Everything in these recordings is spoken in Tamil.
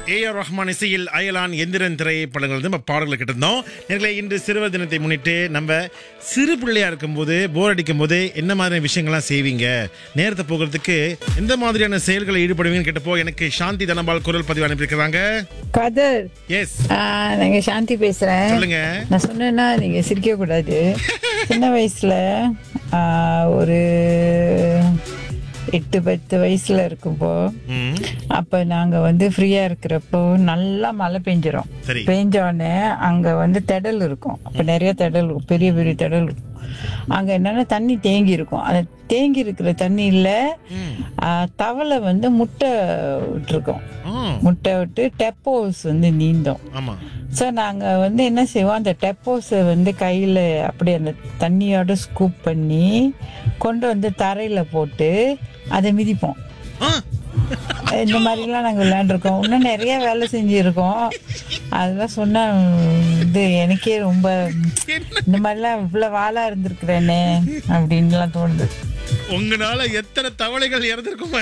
ஏ ஆர் ரஹ்மான் இசையில் அயலான் எந்திரன் திரைப்படங்கள் வந்து நம்ம பாடல்கள் கிட்டிருந்தோம் நேர்களே இன்று சிறுவர் தினத்தை முன்னிட்டு நம்ம சிறு பிள்ளையா இருக்கும்போது போர் அடிக்கும் போது என்ன மாதிரியான விஷயங்கள்லாம் செய்வீங்க நேரத்தை போகிறதுக்கு எந்த மாதிரியான செயல்களை ஈடுபடுவீங்கன்னு கேட்டப்போ எனக்கு சாந்தி தனபால் குரல் பதிவு அனுப்பியிருக்கிறாங்க கதர் எஸ் ஆ, நாங்க சாந்தி பேசுறேன் சொல்லுங்க நான் சொன்னேன்னா நீங்க சிரிக்க கூடாது சின்ன வயசுல ஆ, ஒரு எட்டு பத்து வயசுல இருக்கும்போ ம், அப்ப நாங்க வந்து ஃப்ரீயா இருக்கிறப்போ நல்லா மழை பெஞ்சிரும் சரி பெஞ்ச உடனே அங்க வந்து திடல் இருக்கும் அப்ப நிறைய திடல் இருக்கும் பெரிய பெரிய திடல் இருக்கும் அங்க என்னன்னா தண்ணி தேங்கி இருக்கும் அந்த தேங்கி இருக்கிற தண்ணியில ம், ஆ, தவளை வந்து முட்டை விட்டுருக்கோம் ஆ, முட்டை விட்டு டெப்போஸ் வந்து நீந்தோம் ஆமா ஸோ நாங்கள் வந்து என்ன செய்வோம் அந்த டெப்போஸை வந்து கையில் அப்படியே அந்த தண்ணியோட ஸ்கூப் பண்ணி கொண்டு வந்து தரையில் போட்டு அதை மிதிப்போம் ஆ, இந்த மாதிரிலாம் நாங்கள் விளையாண்டுருக்கோம் இன்னும் நிறைய வேலை செஞ்சுருக்கோம் அதெல்லாம் சொன்னால் இது எனக்கே ரொம்ப என்ன? இந்த மாதிரிலாம் இவ்வளோ வாழா இருந்திருக்கிறேனே அப்படின்லாம் தோணுது உங்களால எத்தனை தவளைகள் இறந்துருக்குமா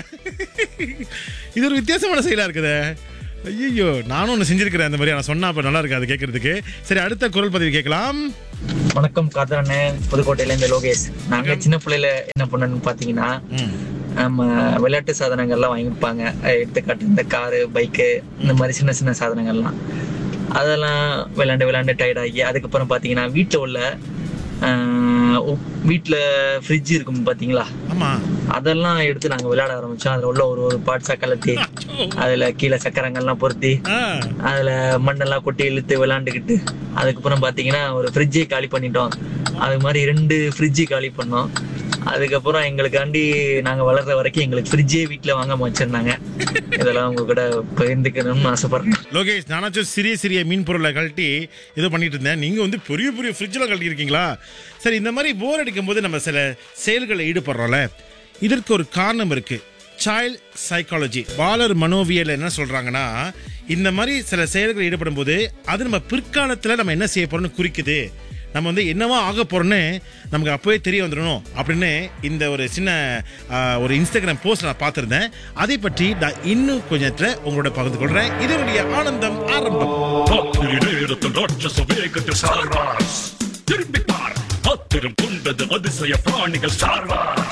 இது ஒரு வித்தியாசமான செயலா இருக்குதே ஐயோ நானும் ஒன்று செஞ்சிருக்கிறேன் அந்த மாதிரி நான் சொன்னா அப்ப நல்லா இருக்கு அது கேட்கறதுக்கு சரி அடுத்த குரல் பதிவு கேட்கலாம் வணக்கம் காதரண்ணே புதுக்கோட்டையில இருந்து லோகேஷ் நாங்க சின்ன பிள்ளையில என்ன பண்ணணும்னு பாத்தீங்கன்னா ம், நம்ம விளையாட்டு சாதனங்கள்லாம் வாங்கியிருப்பாங்க எடுத்துக்காட்டு இந்த காரு பைக்கு இந்த மாதிரி சின்ன சின்ன சாதனங்கள்லாம் அதெல்லாம் விளையாண்டு விளையாண்டு டயர்ட் ஆகி அதுக்கப்புறம் பாத்தீங்கன்னா வீட்டில் உள்ள ஆஹ், உப்- வீட்ல ஃப்ரிட்ஜ் இருக்கும் பாத்தீங்களா ஆமா அதெல்லாம் எடுத்து நாங்க விளையாட ஆரம்பிச்சோம் அதுல உள்ள ஒரு ஒரு பார்ட்ஸா கலத்தி அதுல கீழே சக்கரங்கள்லாம் பொருத்தி ஆ, அதுல மண்ணெல்லாம் கொட்டி இழுத்து விளாண்டுக்கிட்டு அதுக்கப்புறம் பாத்தீங்கன்னா ஒரு ஃப்ரிட்ஜை காலி பண்ணிட்டோம் அது மாதிரி ரெண்டு ஃப்ரிட்ஜு காலி பண்ணோம் அதுக்கப்புறம் எங்களுக்காண்டி நாங்க வளர்ற வரைக்கும் எங்களுக்கு ஃப்ரிட்ஜே வீட்டுல வாங்காம வச்சிருந்தாங்க இதெல்லாம் உங்க கூட பகிர்ந்துக்கணும்னு ஆசைப்படுறேன் லோகேஷ் நானாச்சும் சிறிய சிறிய மீன் பொருளை கழட்டி ஏதோ பண்ணிட்டு இருந்தேன் நீங்க வந்து பெரிய பெரிய ஃப்ரிட்ஜில் கழட்டி இருக்கீங்களா சரி இந்த மாதிரி போர் அடிக்கும் போது நம்ம சில செயல்களை ஈடுபடுறோம்ல இதற்கு ஒரு காரணம் இருக்கு சைல்ட் சைக்காலஜி பாலர் மனோவியல் என்ன சொல்றாங்கன்னா இந்த மாதிரி சில செயல்கள் ஈடுபடும் போது அது நம்ம பிற்காலத்துல நம்ம என்ன செய்ய போறோம்னு குறிக்குது நம்ம வந்து என்னவா ஆக போறோம்னு நமக்கு அப்பவே தெரிய வந்துடணும் அப்படின்னு இந்த ஒரு சின்ன ஆ, ஒரு இன்ஸ்டாகிராம் போஸ்ட் நான் பார்த்துருந்தேன் அதை பற்றி நான் இன்னும் கொஞ்ச நேரத்துல உங்களோட பகிர்ந்து கொள்றேன் இதனுடைய ஆனந்தம் ஆரம்பம் ராத்திரி நேரத்தில் ராட்சச வேகத்தில் சார்வாஸ் திரும்பிப்பார் ஆத்திரம் கொண்டது அதிசய பிராணிகள் சார்வாஸ்